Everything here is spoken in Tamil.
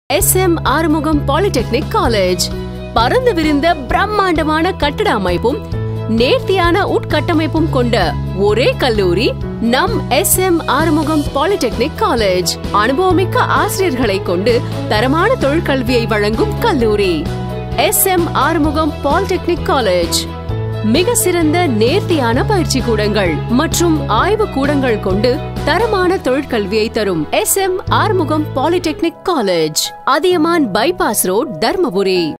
S M Arumugam polytechnic college பறந்து விரிந்த பிரம்மாண்டமான கட்டட அமைப்பும் நேர்த்தியான உட்கட்டமைப்பும் கொண்ட ஒரே கல்லூரி நம் S M Arumugam polytechnic college அனுபவமிக்க ஆசிரியர்களை கொண்டு தரமான தொழிற்கல்வியை வழங்கும் கல்லூரி S M Arumugam polytechnic college மிக சிறந்த நேர்த்தியான பயிற்சி கூடங்கள் மற்றும் ஆய்வு கூடங்கள் கொண்டு தரமான தொழிற்கல்வியை தரும் S M Arumugam polytechnic college Athiyaman bypass road Dharmapuri